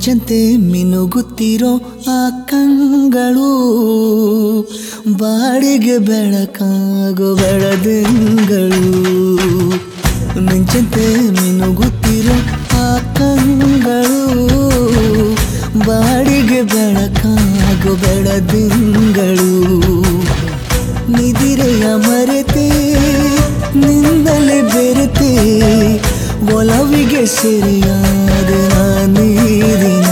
ಮಿಂಚಂತೆ ಮಿನುಗುತ್ತಿರೋ ಆ ಕಂಗಳು ಬಾಡಿಗೆ ಬೆಳಕಾಗೋ ಬೆಳದಿಂಗಳು ಮಿಂಚಂತೆ ಮಿನುಗುತ್ತಿರೋ ಆ ಕಂಗಳು ಬಾಡಿಗೆ ಬೆಳಕಾಗೋ ಬೆಳದಿಂಗಳು ನಿದಿರೆಯ ಮರೆತೆ ನಿಂದಲೇ ಬೆರೆತೆ ಒಲವಿಗೆ ಸೆರೆಯಾದ ನೀರಿನ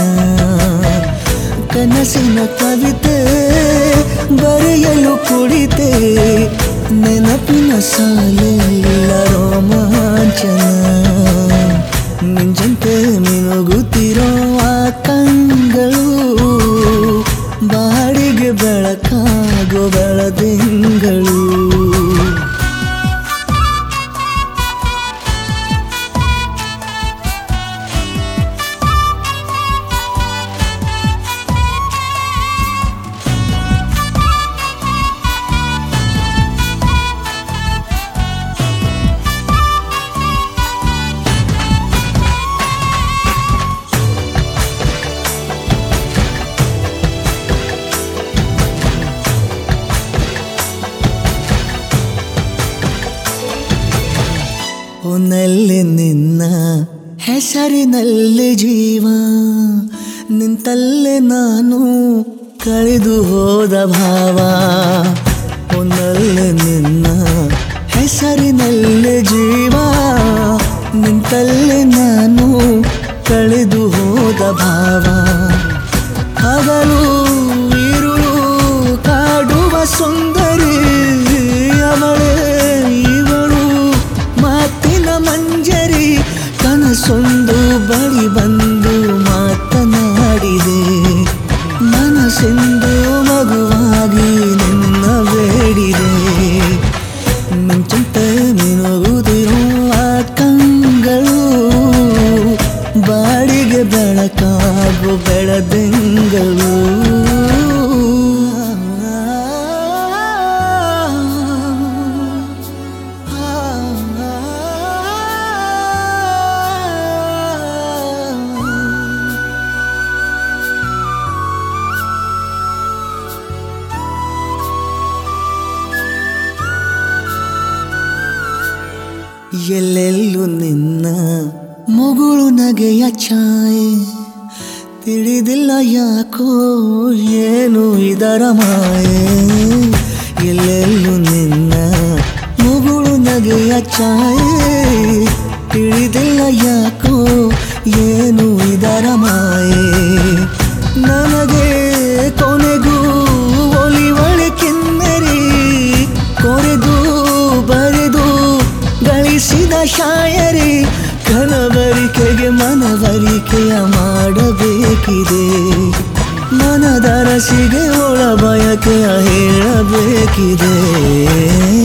ಕನಸಿನ ಕವಿತೆ ಬರೆಯಲು ಕುಳಿತೆ ನೆನಪಿನ ಸಾಲೆಲ್ಲ ರೋಮಾಂಚನ ಮಿಂಚಂತೆ ಮಿನುಗುತ್ತಿರೋ ಆ ಕಂಗಳು ಬಾಡಿಗೆ ಬೆಳಕಾಗೋ ಬೆಳದಿಂಗಳು ಒನ್ನಲ್ಲಿ ನಿನ್ನ ಹೆಸರಿನಲ್ಲಿ ಜೀವ ನಿಂತಲ್ಲೇ ನಾನು ಕಳೆದು ಹೋದ ಭಾವ ಒನ್ನಲ್ಲಿ ನಿನ್ನ ಹೆಸರಿನಲ್ಲಿ ಜೀವ ನಿಂತಲ್ಲೇ ನಾನು ಕಳೆದು ಹೋದ ಭಾವ ಹಗಲು ಇರುಳು ಕಾಡುವ ಸುಂದರಿ ಅವಳೇ ಇವಳು ಮಾತಿನ ಮಂಜರಿ ಕನಸೊಂದು ಬಳಿ ಬಂದು ಮಾತನಾಡಿದೆ ಮನಸ್ಸೆಂದು ಮಗುವಾಗಿ ನಿನ್ನ ಬೇಡಿದೆ ಮಿಂಚಂತೆ ಮಿನುಗುದಿರೋ ಆ ಕಂಗಳು ಬಾಡಿಗೆ ಬೆಳಕಾಗು ಬೆಳದಿಂಗಳು ಎಲ್ಲೆಲ್ಲೂ ನಿನ್ನ ಮುಗುಳು ನಗೆಯ ಛಾಯೆ ತಿಳಿದಿಲ್ಲ ಯಾಕೋ ಏನು ಇದರ ಮಾಯೆ ಎಲ್ಲೆಲ್ಲೂ ನಿನ್ನ ಮುಗುಳು ನಗೆಯ ಛಾಯೆ ತಿಳಿದಿಲ್ಲ ಯಾಕೋ ಏನು ಇದರ ಮಾಯೆ ನನಗೆ ಕೊನೆಗೂ ಒಲಿವಳೆ ಕಿನ್ನರಿ ಕೊರೆದು ಬರೆದು ಗಳಿಸಿದ ಶಾಯರಿ ಕನವರಿಕೆಗೆ ಮನವರಿಕೆಯ ಮಾಡಬೇಕಿದೆ ಮನದರಸಿಗೆ ಒಳ ಬಯಕೆಯ ಹೇಳಬೇಕಿದೆ